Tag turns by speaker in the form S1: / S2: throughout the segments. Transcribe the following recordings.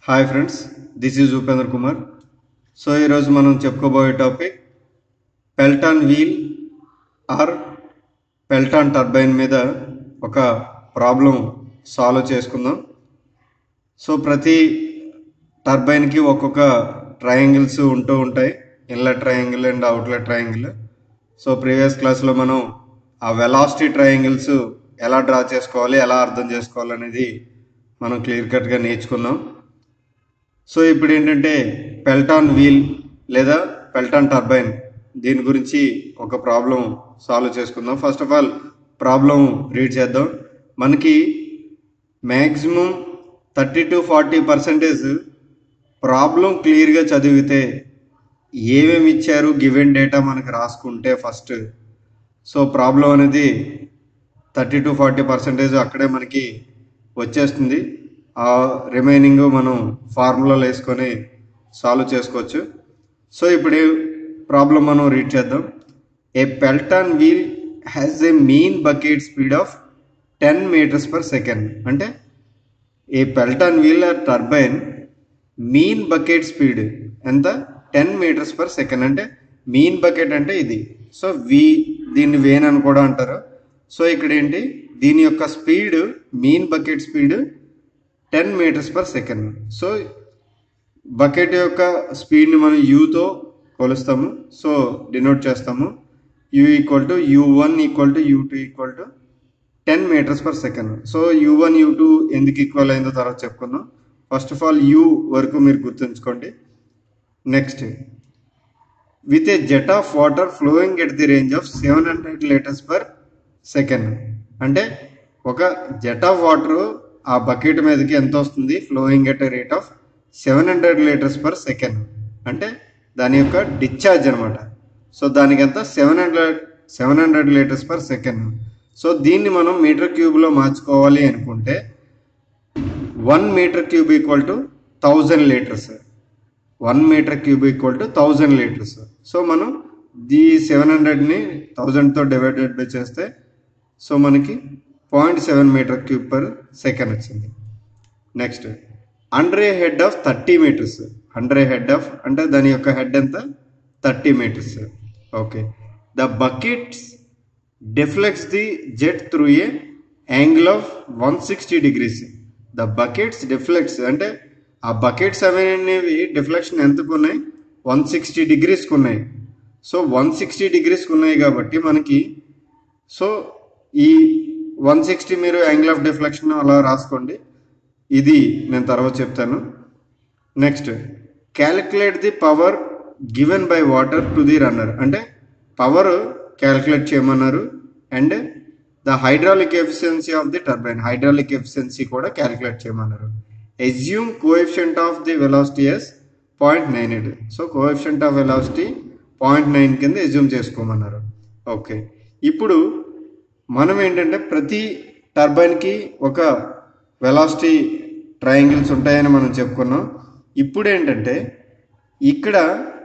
S1: hi friends this is Upendra Kumar so ఈరోజు మనం చెప్పుకోబోయే topic Pelton wheel or Pelton turbine మీద ఒక ప్రాబ్లం సాల్వ్ చేసుకుందాం సో ప్రతి టర్బైన్కి ఒక్కొక్క ట్రయాంగిల్స్ ఉంటూ ఉంటాయి inlet triangle and outlet triangle so previous క్లాస్లో మనం ఆ వెలాసిటీ ట్రయాంగిల్స్ ఎలా డ్రా చేసుకోవాలి ఎలా అర్థం చేసుకోవాలి అనేది మనం క్లియర్ కట్గా నేర్చుకుందాం సో ఇప్పుడు ఏంటంటే పెల్టాన్ వీల్ లేదా పెల్టాన్ టర్బైన్ దీని గురించి ఒక ప్రాబ్లం సాల్వ్ చేసుకుందాం first of all problem read చేద్దాం మనకి maximum thirty to forty percentage problem క్లియర్గా చదివితే ఏమేమి ఇచ్చారు గివెన్ డేటా మనకి రాసుకుంటే ఫస్ట్ సో ప్రాబ్లం అనేది థర్టీ టు ఫార్టీ పర్సెంటేజ్ అక్కడే మనకి వచ్చేస్తుంది ఆ రిమైనింగ్ మనం ఫార్ములాలు వేసుకొని సాల్వ్ చేసుకోవచ్చు సో ఇప్పుడు ప్రాబ్లం మనం రీడ్ చేద్దాం a Pelton wheel has a mean bucket speed of ten metres per second అంటే a Pelton wheel turbine mean bucket speed ఎంత టెన్ మీటర్స్ పర్ సెకండ్ అంటే మీన్ బకెట్ అంటే ఇది సో వి దీన్ని vane అని కూడా అంటారు సో ఇక్కడ ఏంటి దీని యొక్క speed mean bucket speed ten metres per second so bucket యొక్క స్పీడ్ని మనం యూతో కొలుస్తాము సో డినోట్ చేస్తాము U equal to U one equal to U two equal to ten metres per second so U one U two ఎందుకు equal అయిందో తర్వాత చెప్పుకుందాం ఫస్ట్ ఆఫ్ ఆల్ యూ వరకు మీరు గుర్తుంచుకోండి next with a jet of water flowing at the range of seven hundred litres per second అంటే ఒక jet of water ఆ బకెట్ మీదకి ఎంత వస్తుంది flowing at rate of seven hundred litres per second అంటే దాని యొక్క డిశ్చార్జ్ అనమాట సో దానికి ఎంత seven hundred seven hundred litres per second so దీన్ని మనం మీటర్ క్యూబ్లో మార్చుకోవాలి అనుకుంటే one metre cube equal to thousand litres one metre cube equal to thousand litres so మనం ది సెవెన్ హండ్రెడ్ని థౌజండ్తో డివైడెడ్ బై చేస్తే సో మనకి point seven metre cube per second వచ్చింది next under a head of thirty metres under a head of అంటే దాని యొక్క head ఎంత thirty metres okay the buckets deflects the jet through a angle of one sixty degrees the buckets deflects అంటే ఆ buckets అనేవి deflection ఎంతకు ఉన్నాయి one sixty డిగ్రీస్కి ఉన్నాయి సో వన్ సిక్స్టీ డిగ్రీస్కి ఉన్నాయి కాబట్టి మనకి సో ఈ వన్ సిక్స్టీ మీరు యాంగిల్ ఆఫ్ డిఫ్లెక్షన్ అలా రాసుకోండి ఇది నేను తర్వాత చెప్తాను next calculate the power given by water to the runner అంటే పవర్ క్యాలిక్యులేట్ చేయమన్నారు and the hydraulic efficiency of the turbine hydraulic efficiency కూడా క్యాలిక్యులేట్ చేయమన్నారు assume coefficient of the velocity as point nine eight so coefficient of velocity point nine కింద assume చేసుకోమన్నారు okay ఇప్పుడు మనం ఏంటంటే ప్రతి టర్బైన్కి ఒక వెలాసిటీ ట్రయాంగిల్స్ ఉంటాయని మనం చెప్పుకున్నాం ఇప్పుడు ఏంటంటే ఇక్కడ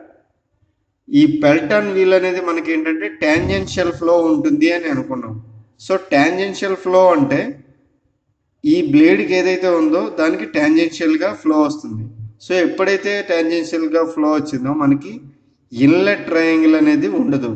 S1: ఈ పెల్టాన్ వీల్ అనేది మనకి ఏంటంటే ట్యాంజెన్షియల్ ఫ్లో ఉంటుంది అని అనుకున్నాం సో ట్యాంజెన్షియల్ ఫ్లో అంటే ఈ బ్లేడ్కి ఏదైతే ఉందో దానికి ట్యాంజెన్షియల్గా ఫ్లో వస్తుంది సో ఎప్పుడైతే ట్యాంజెన్షియల్గా ఫ్లో వచ్చిందో మనకి ఇన్లెట్ ట్రయాంగిల్ అనేది ఉండదు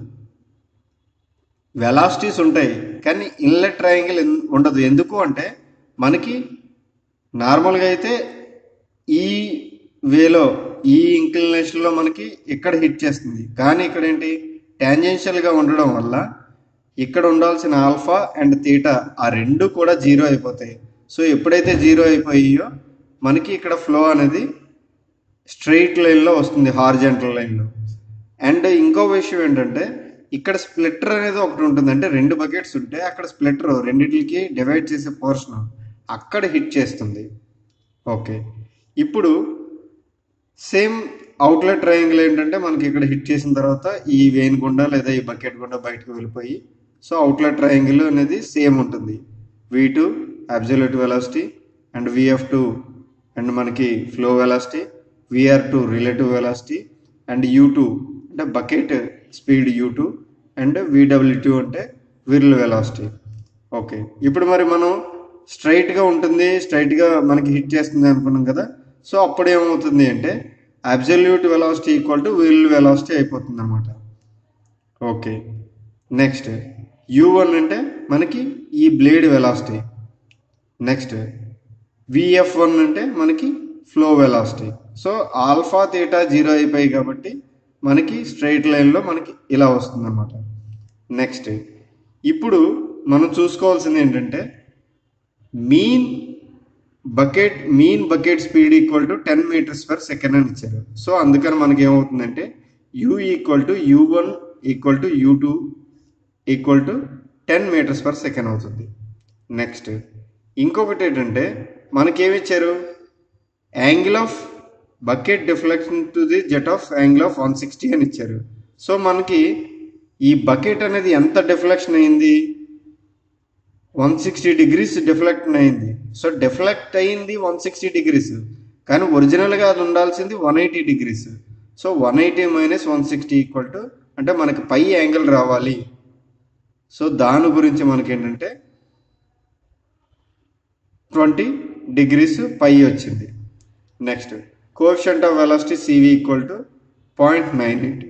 S1: వెలాసిటీస్ ఉంటాయి కానీ ఇన్లెట్ ట్రయాంగిల్ ఉండదు ఎందుకు అంటే మనకి నార్మల్గా అయితే ఈ వేలో ఈ ఇంక్లినేషన్లో మనకి ఇక్కడ హిట్ చేస్తుంది కానీ ఇక్కడ ఏంటి ట్యాంజెన్షియల్గా ఉండడం వల్ల ఇక్కడ ఉండాల్సిన ఆల్ఫా అండ్ తీటా ఆ రెండు కూడా జీరో అయిపోతాయి సో ఎప్పుడైతే జీరో అయిపోయాయో మనకి ఇక్కడ ఫ్లో అనేది స్ట్రెయిట్ లైన్లో వస్తుంది హార్జెంటల్ లైన్లో అండ్ ఇంకో విషయం ఏంటంటే ఇక్కడ స్ప్లిటర్ అనేది ఒకటి ఉంటుంది అంటే రెండు బకెట్స్ ఉంటే అక్కడ స్ప్లిటర్ రెండింటికి డివైడ్ చేసే పోర్షన్ అక్కడ హిట్ చేస్తుంది ఓకే ఇప్పుడు సేమ్ అవుట్లెట్ ట్రయాంగిల్ ఏంటంటే మనకి ఇక్కడ హిట్ చేసిన తర్వాత ఈ వెయిన్ గుండా లేదా ఈ బకెట్ గుండా బయటకు వెళ్ళిపోయి సో అవుట్లెట్ ట్రయాంగిల్ అనేది సేమ్ ఉంటుంది V two absolute velocity and VF two and మనకి flow velocity VR two relative velocity and U two అంటే bucket speed U two and VW two అంటే విర్ల్ వెలాసిటీ ఓకే ఇప్పుడు మరి మనం స్ట్రైట్గా ఉంటుంది స్ట్రైట్గా మనకి హిట్ చేస్తుంది అనుకున్నాం కదా సో అప్పుడు ఏమవుతుంది అంటే absolute velocity equal to wheel velocity అయిపోతుంది అనమాట ఓకే నెక్స్ట్ యూ వన్ అంటే మనకి ఈ blade velocity next VF one అంటే మనకి flow velocity so alpha theta zero అయిపోయి కాబట్టి మనకి స్ట్రైట్ లైన్లో మనకి ఇలా వస్తుంది అనమాట నెక్స్ట్ ఇప్పుడు మనం చూసుకోవాల్సింది ఏంటంటే mean bucket mean bucket speed equal to ten metres per second అని ఇచ్చారు సో అందుకని మనకి ఏమవుతుందంటే U equal to U one equal to U two equal to ten metres per second అవుతుంది నెక్స్ట్ ఇంకొకటి ఏంటంటే మనకేమి ఇచ్చారు angle of bucket deflection to the jet of angle of one sixty అని ఇచ్చారు సో మనకి ఈ బకెట్ అనేది ఎంత డిఫ్లెక్షన్ అయింది వన్ సిక్స్టీ డిగ్రీస్ డిఫ్లెక్ట్ అయింది సో డిఫ్లెక్ట్ అయింది వన్ సిక్స్టీ డిగ్రీస్ కానీ ఒరిజినల్గా అది ఉండాల్సింది one eighty degrees so one eighty minus one sixty equal to అంటే మనకి పై యాంగిల్ రావాలి సో దాని గురించి మనకి ఏంటంటే ట్వంటీ డిగ్రీస్ పై వచ్చింది next coefficient of velocity CV equal to point nine eight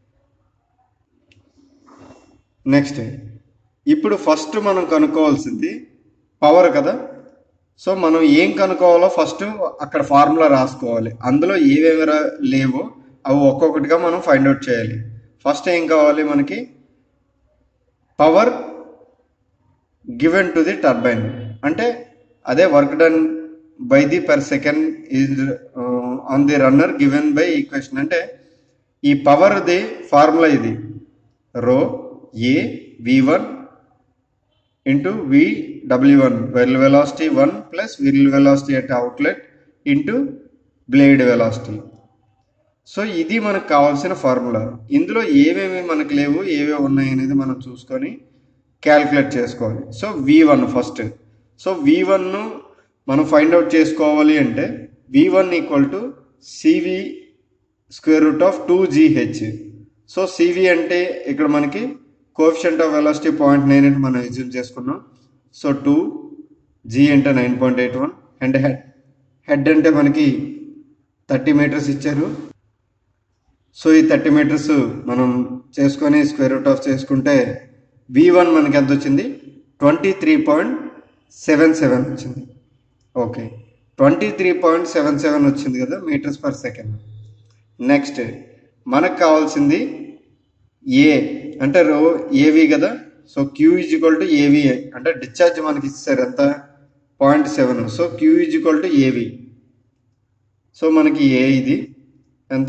S1: next ఇప్పుడు ఫస్ట్ మనం కనుక్కోవాల్సింది పవర్ కదా సో మనం ఏం కనుక్కోవాలో ఫస్ట్ అక్కడ ఫార్ములా రాసుకోవాలి అందులో ఏవేవి రా- లేవో అవి ఒక్కొక్కటిగా మనం ఫైండ్ అవుట్ చేయాలి ఫస్ట్ ఏం కావాలి మనకి power given to the turbine అంటే అదే work done by the per second is on the runner given by equation అంటే ఈ పవర్ ది ఫార్ములా ఇది rho A V one into V W one whirl velocity one plus whirl velocity at outlet into blade velocity so ఇది మనకు కావాల్సిన formula ఇందులో ఏమేమి మనకు లేవు ఏవేవి ఉన్నాయి అనేది మనం చూసుకొని క్యాలిక్యులేట్ చేసుకోవాలి so V one first so V వన్ను మనం ఫైండ్ అవుట్ చేసుకోవాలి అంటే V one equal to CV square root of two GH so CV అంటే ఇక్కడ మనకి coefficient of velocity point nine అంటే మనం ఎజ్యూమ్ చేసుకున్నాం సో టూ జీ అంటే nine point eight one and head head అంటే మనకి థర్టీ మీటర్స్ ఇచ్చారు సో ఈ థర్టీ మీటర్స్ మనం చేసుకొని స్క్వేర్ రూట్ ఆఫ్ చేసుకుంటే వి వన్ మనకి ఎంత వచ్చింది twenty three point seven seven వచ్చింది okay twenty three point seven seven వచ్చింది కదా మీటర్స్ పర్ సెకండ్ నెక్స్ట్ మనకు కావాల్సింది ఏ అంటే రో ఏవి కదా so Q is equal to AV అంటే డిశ్చార్జ్ మనకి ఇచ్చారు ఎంత point seven so Q is equal to AV so మనకి ఏ ఇది ఎంత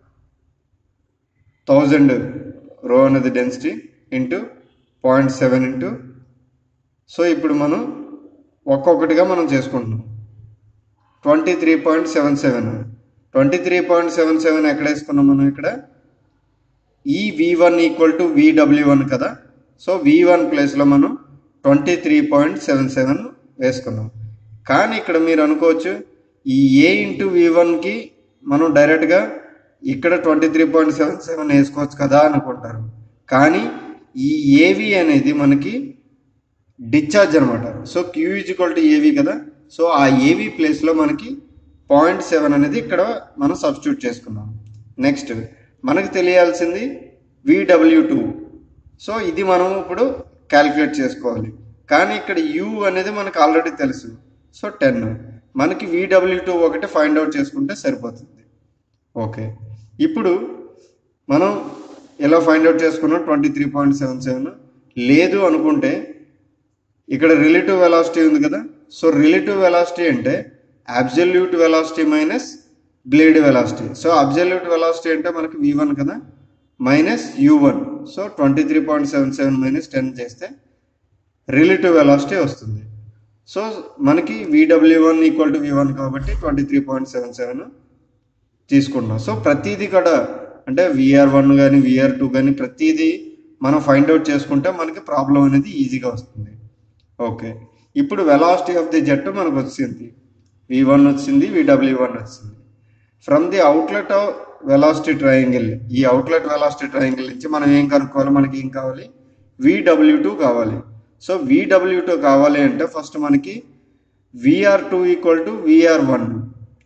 S1: థౌజండ్ రో అనేది density into point seven into so ఇప్పుడు మనం ఒక్కొక్కటిగా మనం చేసుకుంటున్నాం twenty three point seven seven twenty three point seven seven ఎక్కడ వేసుకున్నాం మనం ఇక్కడ ఈ V one equal to VW one కదా సో వి వన్ ప్లేస్లో మనం twenty three point seven seven వేసుకున్నాం కానీ ఇక్కడ మీరు అనుకోవచ్చు ఈ ఏ ఇంటూ వి వన్కి మనం డైరెక్ట్గా ఇక్కడ twenty three point seven seven వేసుకోవచ్చు కదా అనుకుంటారు కానీ ఈ ఏవి అనేది మనకి డిశ్చార్జ్ అనమాట so Q is equal to AV కదా సో ఆ ఏవి ప్లేస్లో మనకి పాయింట్ సెవెన్ అనేది ఇక్కడ మనం సబ్స్టిట్యూట్ చేసుకున్నాం నెక్స్ట్ మనకు తెలియాల్సింది విడబ్ల్యూ టూ సో ఇది మనం ఇప్పుడు క్యాలిక్యులేట్ చేసుకోవాలి కానీ ఇక్కడ యూ అనేది మనకు ఆల్రెడీ తెలుసు సో టెన్ మనకి విడబ్ల్యూ టూ ఒకటి ఫైండ్ అవుట్ చేసుకుంటే సరిపోతుంది ఓకే ఇప్పుడు మనం ఎలా ఫైండ్ అవుట్ చేసుకున్నాం twenty three point seven seven లేదు అనుకుంటే ఇక్కడ రిలేటివ్ వెలాసిటీ ఉంది కదా సో రిలేటివ్ వెలాసిటీ అంటే absolute velocity minus blade velocity so absolute velocity అంటే మనకి వి వన్ కదా minus U one so twenty three point seven seven minus ten చేస్తే రిలేటివ్ వెలాసిటీ వస్తుంది సో మనకి VW one equal to V one కాబట్టి twenty three point seven seven తీసుకున్నాం so ప్రతిదీ కూడా అంటే విఆర్ వన్ కానీ విఆర్ టూ కానీ ప్రతిదీ మనం ఫైండ్ అవుట్ చేసుకుంటే మనకి ప్రాబ్లం అనేది ఈజీగా వస్తుంది ఓకే ఇప్పుడు వెలాసిటీ ఆఫ్ ది జెట్ మనకు వచ్చింది వి వన్ వచ్చింది విడబ్ల్యూ వన్ వచ్చింది from the outlet velocity triangle ఈ అవుట్లెట్ వెలాసిటీ ట్రయాంగిల్ నుంచి మనం ఏం కనుక్కోవాలి మనకి ఏం కావాలి విడబ్ల్యూ టూ కావాలి సో విడబ్ల్యూ టూ కావాలి అంటే ఫస్ట్ మనకి VR two equal to VR one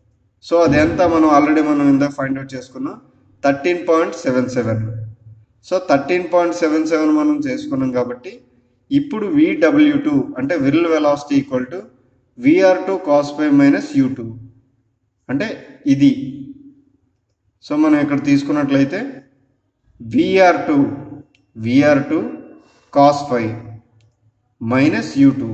S1: so అది ఎంత మనం ఆల్రెడీ మనం ఇందాక ఫైండ్ అవుట్ చేసుకున్నాం thirteen point seven seven so thirteen point seven seven మనం చేసుకున్నాం కాబట్టి ఇప్పుడు విడబ్ల్యూ టూ అంటే whirl velocity equal to VR two cos five minus U two అంటే ఇది సో మనం ఇక్కడ తీసుకున్నట్లయితే VR two VR two cos five minus U two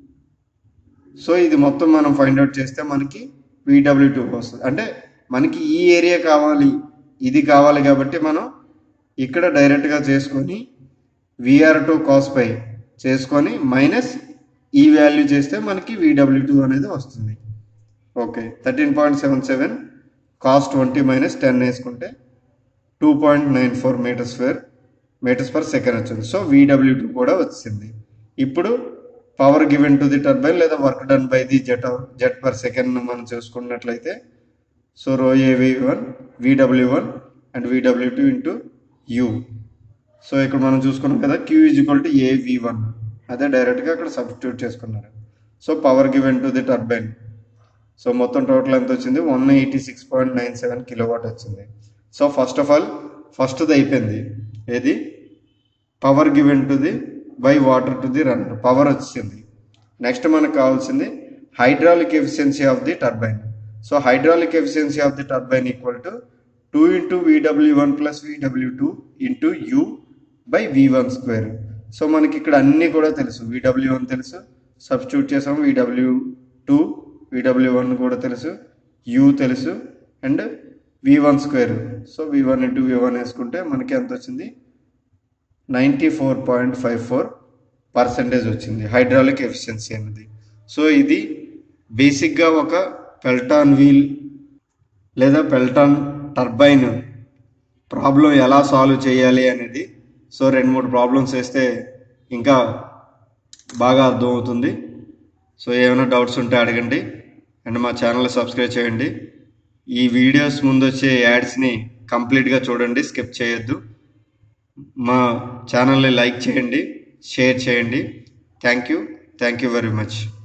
S1: so ఇది మొత్తం మనం ఫైండ్ అవుట్ చేస్తే మనకి విడబ్ల్యూ టూ వస్తుంది అంటే మనకి ఈ ఏరియా కావాలి ఇది కావాలి కాబట్టి మనం ఇక్కడ డైరెక్ట్గా చేసుకొని విఆర్ టూ కాస్ ఫైవ్ చేసుకొని మైనస్ ఈ వాల్యూ చేస్తే మనకి విడబ్ల్యూ టూ అనేది వస్తుంది okay thirteen point seven seven cost twenty minus ten వేసుకుంటే two point nine four metre square metres per second వచ్చింది సో విడబ్ల్యూ టూ కూడా వచ్చింది ఇప్పుడు power given to the turbine లేదా work done by the jet jet per second మనం చూసుకున్నట్లయితే so rho AV one VW one and VW two into you so ఇక్కడ మనం చూసుకున్నాం కదా Q is equal to A V one అదే డైరెక్ట్గా అక్కడ సబ్స్టిట్యూట్ చేసుకున్నారు so power given to the turbine so మొత్తం టోటల్ ఎంత వచ్చింది one eighty six point nine seven kilo watt వచ్చింది సో ఫస్ట్ ఆఫ్ ఆల్ ఫస్ట్ది అయిపోయింది ఏది power given to the by water to the run power వచ్చింది next మనకు కావాల్సింది hydraulic efficiency of the turbine so hydraulic efficiency of the turbine equal to two into V W one plus V W two into u by V one square so మనకి ఇక్కడ అన్నీ కూడా తెలుసు V W one తెలుసు substitute చేసాము V W two V W one కూడా తెలుసు u తెలుసు and V one square so V one into V one వేసుకుంటే మనకి ఎంత వచ్చింది ninety four point five four percentage వచ్చింది హైడ్రాలిక్ ఎఫిషియన్సీ అనేది సో ఇది బేసిక్గా ఒక పెల్టాన్ వీల్ లేదా పెల్టాన్ టర్బైన్ ప్రాబ్లం ఎలా సాల్వ్ చేయాలి అనేది సో రెండు మూడు ప్రాబ్లమ్స్ వేస్తే ఇంకా బాగా అర్థమవుతుంది సో ఏమైనా డౌట్స్ ఉంటే అడగండి అండ్ మా ఛానల్ సబ్స్క్రైబ్ చేయండి ఈ వీడియోస్ ముందు వచ్చే యాడ్స్ని కంప్లీట్గా చూడండి స్కిప్ చేయొద్దు మా ఛానల్ని లైక్ చేయండి షేర్ చేయండి thank you thank you very much